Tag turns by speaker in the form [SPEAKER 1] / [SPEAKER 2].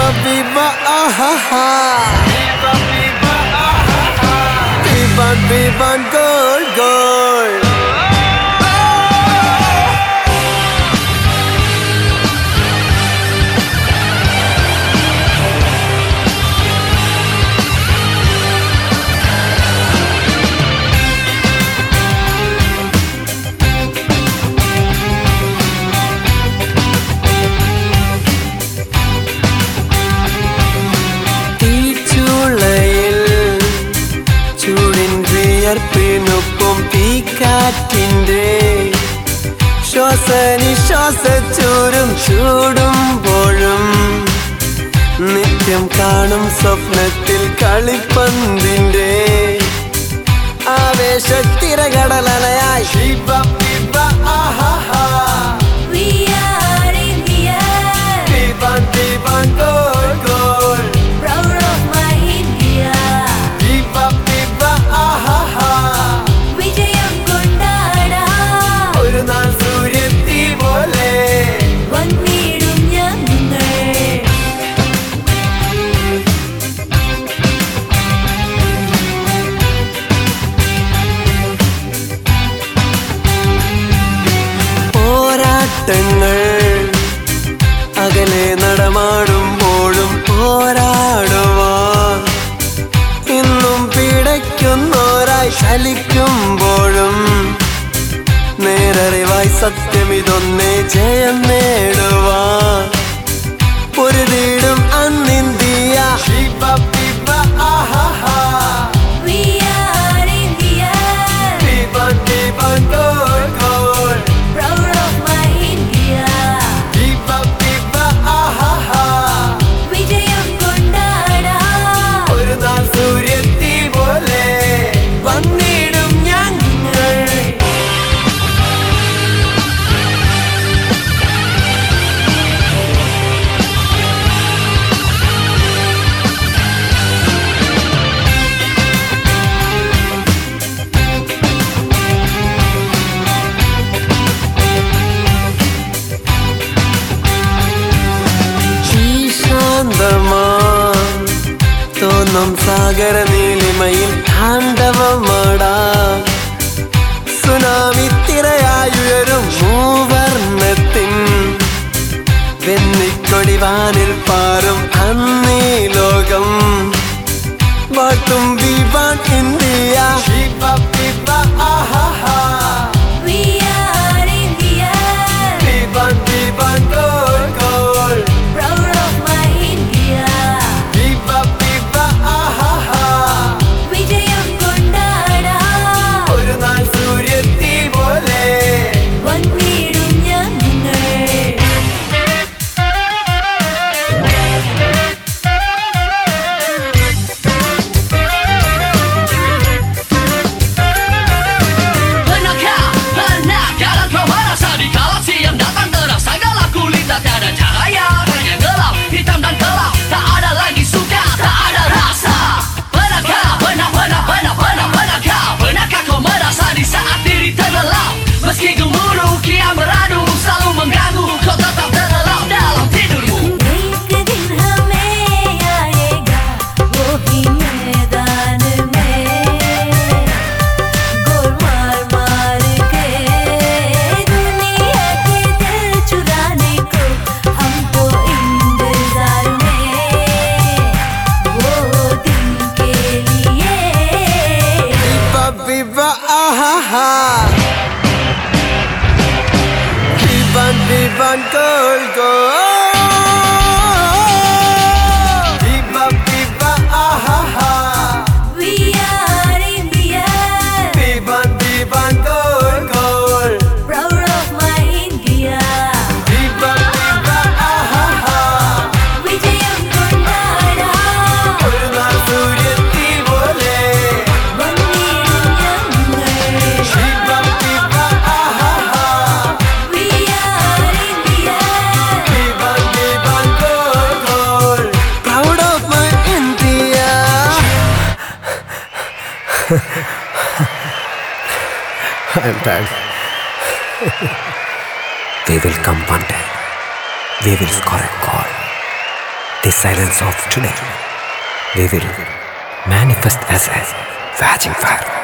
[SPEAKER 1] viva, ah ha ha. Vivan, vivan, goal, goal. തീച്ചുളയിൽ ചൂടിൻ വിയർപ്പിനൊപ്പം തീക്കാറ്റിൻ്റെ ശ്വാസനിശ്വാസച്ചൂരും ചൂടുമ്പോഴും നിത്യം കാണും സ്വപ്നത്തിൽ കളിപ്പന്തിൻ്റെ ആവേശത്തിരകടലയായി ശിവ വിവ ആഹാ
[SPEAKER 2] We are India,
[SPEAKER 1] വിവാൻ വിവാൻ goal goal
[SPEAKER 2] proud of my India.
[SPEAKER 1] വിവ വിവ ആഹാ
[SPEAKER 2] വിജയം കൊണ്ടാടാം
[SPEAKER 1] ഒരു നാൾ സൂര്യത്തി പോലെ
[SPEAKER 2] വന്നിടും ഞങ്ങൾ
[SPEAKER 1] പോരാട്ടങ്ങൾ അകലെ നടമാടുമ്പോഴും പോരാടുവാൻ ഇന്നും പിടയ്ക്കുന്നോരായി ചലിക്കുമ്പോഴും നേരറിവായി സത്യമിതൊന്നേ ജയം നേടുവാൻ പൊരുതിടും അന്നിന്ത്യ ശിവ വിവ ആഹാ
[SPEAKER 2] We are India,
[SPEAKER 1] വിവാൻ വിവാൻ goal goal
[SPEAKER 2] proud of my India.
[SPEAKER 1] വിവ വിവ ആഹാ
[SPEAKER 2] വിജയം കൊണ്ടാടാം
[SPEAKER 1] ഒരു നാൾ സൂര്യത്തി പോലെ വന്നിടും ഞങ്ങൾ ഈ ശാന്തമാ തോന്നും സാഗര നീലിമയിൽ താണ്ഡവമാടാ സുനാമി തിരയായുയരും മൂവർണ്ണത്തിൻ വെന്നിക്കൊടി വാനിൽ പാറും അന്നീ ലോകം വാട്ടും വിവാൻ ഇന്ത്യ ശിവ വിവ ആഹാ
[SPEAKER 2] We are India,
[SPEAKER 1] വിവാൻ വിവാൻ goal goal
[SPEAKER 2] proud of my India.
[SPEAKER 1] വിവ വിവ ആഹാ
[SPEAKER 2] വിജയം കൊണ്ടാടാം
[SPEAKER 1] ഒരു നാൾ സൂര്യത്തി പോലെ
[SPEAKER 2] വന്നിടും ഞങ്ങൾ
[SPEAKER 3] Penakah, penakah dan merasa di kala siang datang terasa gelap kulita tiada cahaya hanya gelap hitam dan gelap tak ada lagi suka tak ada rasa Penakah, penak, penak, penak, penak, penakah Penakah kau merasa di saat diri terlelap Meski gemuruh kian beradu selalu mengganggu Kau tetap terlelap dalam tidurmu
[SPEAKER 2] एक दिन हमें आएगा वो ही मैदान में गोल मार मार के दुनिया के दिल चुराने को हमको इंतजार में वो दिन के लिए
[SPEAKER 1] Viva, viva, ahaha. Vivan, vivan, gol, gol. Viva, viva, ahaha.
[SPEAKER 2] We are India,
[SPEAKER 1] Vivan, vivan, gol, gol.
[SPEAKER 2] proud of my India.
[SPEAKER 1] Viva, viva, ahaha.
[SPEAKER 2] വിജയം കൊണ്ടാടാം
[SPEAKER 1] ഒരു നാൾ സൂര്യത്തി പോലെ
[SPEAKER 2] വന്നിടും ഞങ്ങൾ
[SPEAKER 1] Viva, viva, ahaha.
[SPEAKER 2] We are India,
[SPEAKER 1] Vivan, vivan, gol, gol. Proud of my India. I'm tired.
[SPEAKER 4] We will come one day. We will score a goal.
[SPEAKER 1] the silence of today, we will manifest as a raging fire.